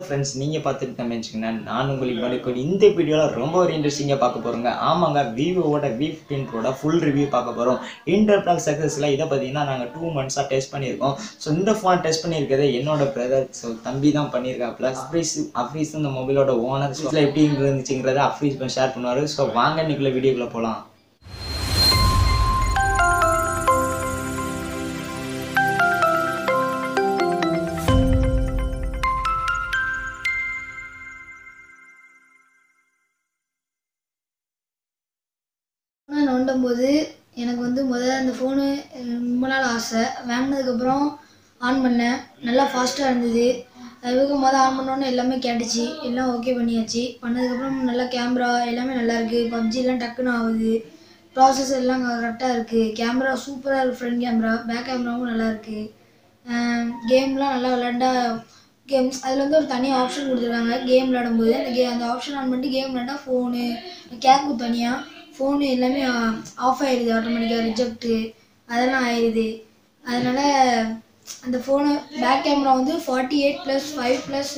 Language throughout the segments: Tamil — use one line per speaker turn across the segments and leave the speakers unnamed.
ஃப்ரெண்ட்ஸ் நீங்கள் பார்த்துட்டு தான் வச்சுக்கோங்க நான் உங்களுக்கு மறுபடி இந்த வீடியோவில் ரொம்ப ஒரு இன்ட்ரெஸ்டிங்காக பார்க்க போகிறோங்க ஆமாங்க விவோவோட வி ஃபிஃப்டீன் ப்ரோட ஃபுல் ரிவ்யூ பார்க்க போகிறோம் இன்டர்பிளாக் சக்ஸஸில் இதை பார்த்தீங்கன்னா நாங்கள் டூ மந்த்ஸாக டெஸ்ட் பண்ணியிருக்கோம் ஸோ இந்த ஃபோனை டெஸ்ட் பண்ணியிருக்கிறது என்னோட பிரதர் ஸோ தம்பி தான் பண்ணியிருக்காப்புல அஃப்ரீஸ் அஃப்ரீஸ் இந்த மொபைலோட ஓனர் ஸோ எப்படி இருந்துச்சுங்கிறத அஃப்ரீஸ் ஷேர் பண்ணுவார் ஸோ வாங்க இன்னைக்குள்ள வீடியோக்குள்ளே போகலாம்
ஃபோனை நோண்டும் போது எனக்கு வந்து முதல்ல அந்த ஃபோனு ரொம்ப நாள் ஆசை வாங்கினதுக்கப்புறம் ஆன் பண்ணேன் நல்லா ஃபாஸ்ட்டாக இருந்தது அதுக்கு மொதல் ஆன் பண்ணோன்னே எல்லாமே கேட்டுச்சு எல்லாம் ஓகே பண்ணியாச்சு பண்ணதுக்கப்புறம் நல்லா கேமரா எல்லாமே நல்லா இருக்குது பப்ஜிலாம் டக்குன்னு ஆகுது ப்ராசஸ் எல்லாம் கரெக்டாக இருக்குது கேமரா சூப்பராக இருக்குது ஃப்ரண்ட் கேமரா பேக் கேமராவும் நல்லா இருக்குது கேம்லாம் நல்லா விளாண்டா கேம்ஸ் அதில் வந்து ஒரு தனி ஆப்ஷன் கொடுத்துருக்காங்க கேம் விளையாடும்போது அந்த கே அந்த ஆப்ஷன் ஆன் பண்ணிட்டு கேம் விளையாண்டா ஃபோனு கேக்கு தனியாக ஃபோனு எல்லாமே ஆஃப் ஆயிடுது ஆட்டோமேட்டிக்காக ரிஜெக்ட்டு அதெல்லாம் ஆயிடுது அதனால் அந்த ஃபோனு பேக் கேமரா வந்து forty eight plus five plus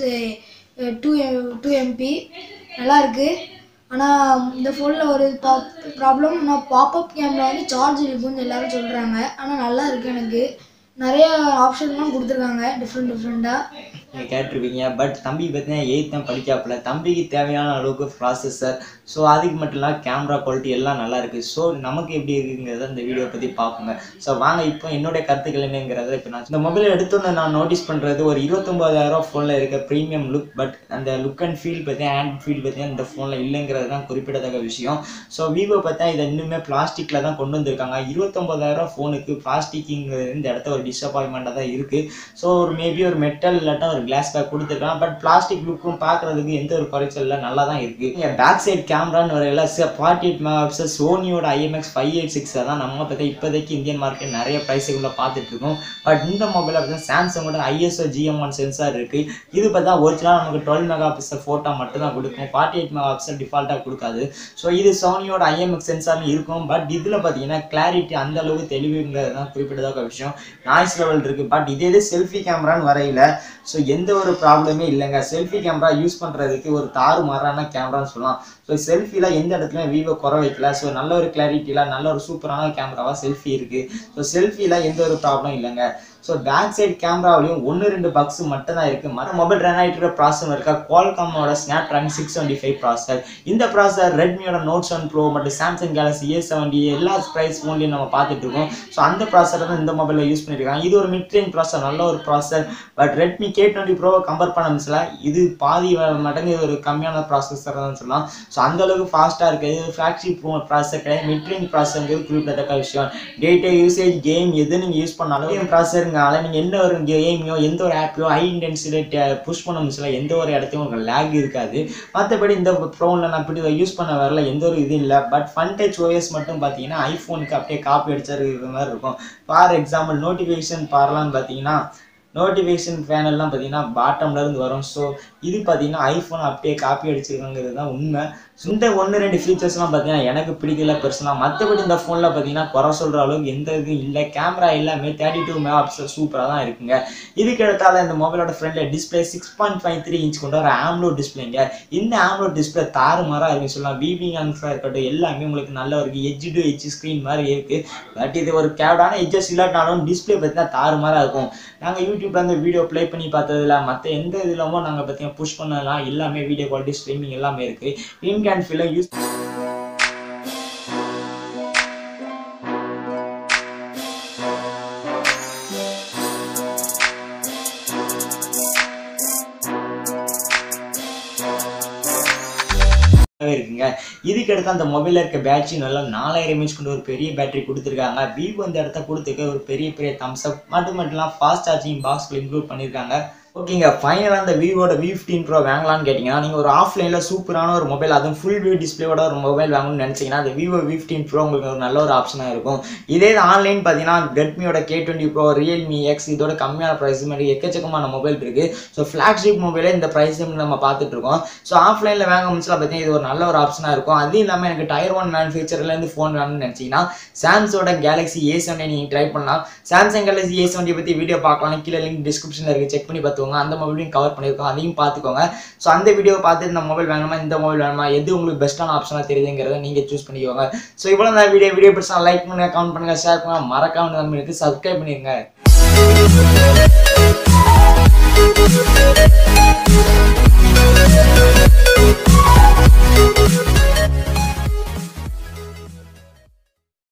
two two MP நல்லா இருக்குது ஆனால் இந்த ஃபோனில் ஒரு ப்ராப்ளம் நான் பாப்அப் கேமரா வந்து சார்ஜ் இருக்குன்னு எல்லாரும் சொல்கிறாங்க ஆனால் நல்லா இருக்குது எனக்கு நிறைய ஆப்ஷன்லாம் கொடுத்துருக்காங்க டிஃப்ரெண்ட் டிஃப்ரெண்ட்டாக
நீங்கள் கேட்டிருப்பீங்க பட் தம்பி பார்த்தீங்கன்னா எயித் தான் படிக்காப்புல தம்பிக்கு தேவையான அளவுக்கு ப்ராசஸர் ஸோ அதுக்கு மட்டும் இல்லாமல் கேமரா குவாலிட்டி எல்லாம் நல்லா இருக்குது ஸோ நமக்கு எப்படி இருக்குங்கிறத இந்த வீடியோ பற்றி பார்ப்போங்க ஸோ வாங்க இப்போ என்னுடைய கருத்துக்கள் என்னங்கிறத இப்போ நான் இந்த மொபைல் எடுத்தோன்னே நான் நோட்டீஸ் பண்ணுறது ஒரு இருபத்தொம்பதாயிரம் ஃபோனில் இருக்க ப்ரீமியம் லுக் பட் அந்த லுக் அண்ட் ஃபீல் பற்றி ஹேண்ட் ஃபீல் பற்றி இந்த ஃபோனில் இல்லைங்கிறது தான் குறிப்பிடத்தக்க விஷயம் ஸோ விவோ பார்த்தா இதை இன்னுமே பிளாஸ்டிக்கில் தான் கொண்டு வந்திருக்காங்க இருபத்தொம்பதாயிரம் ஃபோனுக்கு பிளாஸ்டிக்குங்கிறது இந்த இடத்த ஒரு டிசப்பாயின்மெண்ட்டாக தான் இருக்குது ஸோ ஒரு மேபி ஒரு மெட்டல் இல்லாட்டா ஒரு கிளாஸ் பேக் கொடுத்துருக்கான் பட் பிளாஸ்டிக் லுக்கும் பார்க்குறதுக்கு எந்த ஒரு குறைச்சல் இல்லை நல்லா தான் இருக்குது இங்கே பேக் சைட் கேமரான்னு வரையில ஃபார்ட்டி எயிட் மெகா பிக்சல் சோனியோட ஐஎம்எக்ஸ் ஃபைவ் எயிட் சிக்ஸை தான் நம்ம பற்றி இப்போதைக்கு இந்தியன் மார்க்கெட் நிறைய ப்ரைஸுக்குள்ளே பார்த்துட்டு இருக்கோம் பட் இந்த மொபைலில் பார்த்தீங்கன்னா சாம்சங்கோட ஐஎஸ்ஓ ஜிஎம் ஒன் சென்சார் இருக்குது இது பார்த்தா ஒரிஜினலாக நமக்கு டுவெல் மெகா பிக்சல் ஃபோட்டோ மட்டும் தான் கொடுக்கும் ஃபார்ட்டி எயிட் மெகா பிக்சல் டிஃபால்ட்டாக கொடுக்காது ஸோ இது சோனியோட ஐஎம்எக்ஸ் சென்சார்னு இருக்கும் பட் இதில் பார்த்தீங்கன்னா கிளாரிட்டி அந்த அளவுக்கு தெளிவுங்கிறது தான் குறிப்பிடத்தக்க விஷயம் நாய்ஸ் லெவல் இருக்குது பட் இதே இது செல்ஃபி கேமரான்னு வரையில ஸோ எந்த ஒரு ப்ராப்ளமே இல்லைங்க செல்ஃபி கேமரா யூஸ் பண்ணுறதுக்கு ஒரு தாறு மாறான கேமரான்னு சொல்லலாம் ஸோ செல்ஃபியில் எந்த இடத்துலையும் விவோ குறை வைக்கல ஸோ நல்ல ஒரு கிளாரிட்டியில் நல்ல ஒரு சூப்பரான கேமராவாக செல்ஃபி இருக்குது ஸோ செல்ஃபியில் எந்த ஒரு ப்ராப்ளம் இல்லைங்க ஸோ பேக் சைடு கேமராவிலையும் ஒன்று ரெண்டு பக்ஸ் மட்டும் தான் இருக்குது மற்ற மொபைல் ரன் ஆகிட்டு இருக்க ப்ராசஸர் இருக்கா குவால்காமோட Snapdragon six seventy five processor இந்த ப்ராசஸர் ரெட்மியோட நோட் செவன் ப்ரோ மற்றும் சாம்சங் கேலக்ஸி ஏ செவன்டி எல்லா ப்ரைஸ் ஃபோன்லையும் நம்ம பார்த்துட்டு இருக்கோம் ஸோ அந்த ப்ராசஸர் தான் இந்த மொபைலில் யூஸ் பண்ணியிருக்காங்க இது ஒரு மிட் ரேஞ்ச் ப்ராசஸர் நல்ல ஒரு processor but Redmi K twenty ப்ரோவை கம்பேர் பண்ண மிஸ்ல இது பாதி மடங்கு ஒரு கம்மியான ப்ராசஸர் தான் சொல்லலாம் ஸோ அந்த அளவுக்கு ஃபாஸ்ட்டாக இருக்குது இது ஃப்ளாக்ஷிப் ப்ராசஸர் கிடையாது மிட் ரேஞ்ச் ப்ராசஸருங்கிறது குறிப்பிடத்தக்க விஷயம் டேட்டா யூசேஜ் கேம் எது நீங்கள் யூஸ் பண்ணாலும் கேம் ப்ராசஸருங்கால நீங்கள் எந்த ஒரு கேமையோ எந்த ஒரு ஆப்பையோ ஹை இன்டென்சிட்டி புஷ் பண்ண முடியல எந்த ஒரு இடத்தையும் உங்களுக்கு லேக் இருக்காது மற்றபடி இந்த ப்ரோனில் நான் இப்படி யூஸ் பண்ண வரல எந்த ஒரு இது இல்லை பட் ஃபன் டச் ஓஎஸ் மட்டும் பார்த்தீங்கன்னா ஐஃபோனுக்கு அப்படியே காப்பி அடிச்சிருக்கிற மாதிரி இருக்கும் ஃபார் எக்ஸாம்பிள் நோட்டிஃபிகேஷன் பாரலான்னு பார்த்தீங்கன்னா நோட்டிஃபிகேஷன் பேனல்லாம் பார்த்தீங்கன்னா பாட்டம்ல இருந்து வரும் ஸோ இது பார்த்தீங்கன்னா ஐஃபோன் அப்படியே காப்பி அடிச்சிருக்காங்கிறது தான் உண்மை இந்த ஒன்று ரெண்டு ஃபீச்சர்ஸ்லாம் பார்த்தீங்கன்னா எனக்கு பிடிக்கல பர்சனலாக மற்றபடி இந்த ஃபோனில் பார்த்தீங்கன்னா குறை சொல்கிற அளவுக்கு எந்த இதுவும் இல்லை கேமரா எல்லாமே தேர்ட்டி டூ மெகா பிக்சல் சூப்பராக தான் இருக்குங்க இதுக்கு எடுத்தால இந்த மொபைலோட ஃப்ரண்டில் display six point five three inch கொண்ட ஒரு ஆம்லோ டிஸ்பிளேங்க இந்த ஆம்லோ டிஸ்பிளே தாறுமாறாக இருக்குன்னு சொல்லலாம் விவிங் ஆன்ஸாக இருக்கட்டும் எல்லாமே உங்களுக்கு நல்ல ஒரு எஜ் டு எஜ் ஸ்க்ரீன் மாதிரி இருக்குது பட் இது ஒரு கேவடான எஜ்ஜஸ் இல்லாட்டினாலும் டிஸ்பிளே பார்த்தீங்கன்னா தாறுமாறாக இருக்கும் நாங்கள் யூடியூப்ல இருந்து வீடியோ ப்ளே பண்ணி பார்த்ததுல மற்ற எந்த இதுலமோ நாங்கள் பார்த்தீங்கன்னா புஷ் பண்ணலாம் எல்லாமே வீடியோ குவாலிட்டி ஸ்ட்ரீமிங் எல்லாமே இருக்குது இன் கேன் ஃபீலை யூஸ் இருக்குங்க இதுக்கு அடுத்து அந்த மொபைலில் இருக்க பேட்டரி நல்லா நாலாயிரம் எம்ஏஹெச் கொண்டு ஒரு பெரிய பேட்டரி கொடுத்துருக்காங்க விவோ இந்த இடத்த கொடுத்துருக்க ஒரு பெரிய பெரிய தம்ஸ் அப் மட்டும் மட்டும் இல்லாமல் ஃபாஸ்ட் சார்ஜிங் பாக்ஸ்க்குள்ள இன்க்ளூட் பண்ணியிருக்காங்க ஓகேங்க ஃபைனலாக அந்த விவோட வி ஃபிஃப்டீன் ப்ரோ வாங்கலாம்னு கேட்டிங்கன்னா நீங்கள் ஒரு ஆஃப்லைனில் சூப்பரான ஒரு மொபைல் அதுவும் ஃபுல் வியூ டிஸ்பிளேயோட ஒரு மொபைல் வாங்கணும்னு நினச்சிங்கன்னா அந்த விவோ வி ஃபிஃப்டீன் ப்ரோ உங்களுக்கு ஒரு நல்ல ஒரு ஆப்ஷனாக இருக்கும் இதே ஆன்லைன் பார்த்தீங்கன்னா ரெட்மியோட K twenty Pro Realme X இதோட கம்மியான ப்ரைஸ் மாதிரி எக்கச்சக்கமான மொபைல் இருக்குது ஸோ ஃப்ளாக்ஷிப் மொபைலே இந்த ப்ரைஸ் நம்ம பார்த்துட்டு இருக்கோம் ஸோ ஆஃப்லைனில் வாங்க முடிச்சல பார்த்தீங்கன்னா இது ஒரு நல்ல ஒரு ஆப்ஷனாக இருக்கும் அதுவும் இல்லாமல் எனக்கு டயர் ஒன் மேனுஃபேக்சர்லேருந்து ஃபோன் வேணும்னு நினச்சிங்கன்னா சாம்சோட கேலக்ஸி ஏ செவன்டி நீங்கள் ட்ரை பண்ணலாம் சாம்சங் கேலக்ஸி ஏ செவன்டி பற்றி வீடியோ பார்க்கலாம் கீழே லிங்க் டிஸ்கிரிப்ஷனில் இருக்குது செக் பண்ணி பார்த்து பண்ணியிருக்கோங்க அந்த மொபைலையும் கவர் பண்ணியிருக்கோம் அதையும் பார்த்துக்கோங்க ஸோ அந்த வீடியோ பார்த்து இந்த மொபைல் வேணுமா இந்த மொபைல் வேணுமா எது உங்களுக்கு பெஸ்ட்டான ஆப்ஷனாக தெரியுதுங்கிறத நீங்கள் சூஸ் பண்ணிக்கோங்க ஸோ இவ்வளோ தான் வீடியோ வீடியோ பிடிச்சா லைக் பண்ணுங்க கமெண்ட் பண்ணுங்க ஷேர் பண்ணுங்க மறக்காம நம்ம சப்ஸ்கிரைப் பண்ணிருங்க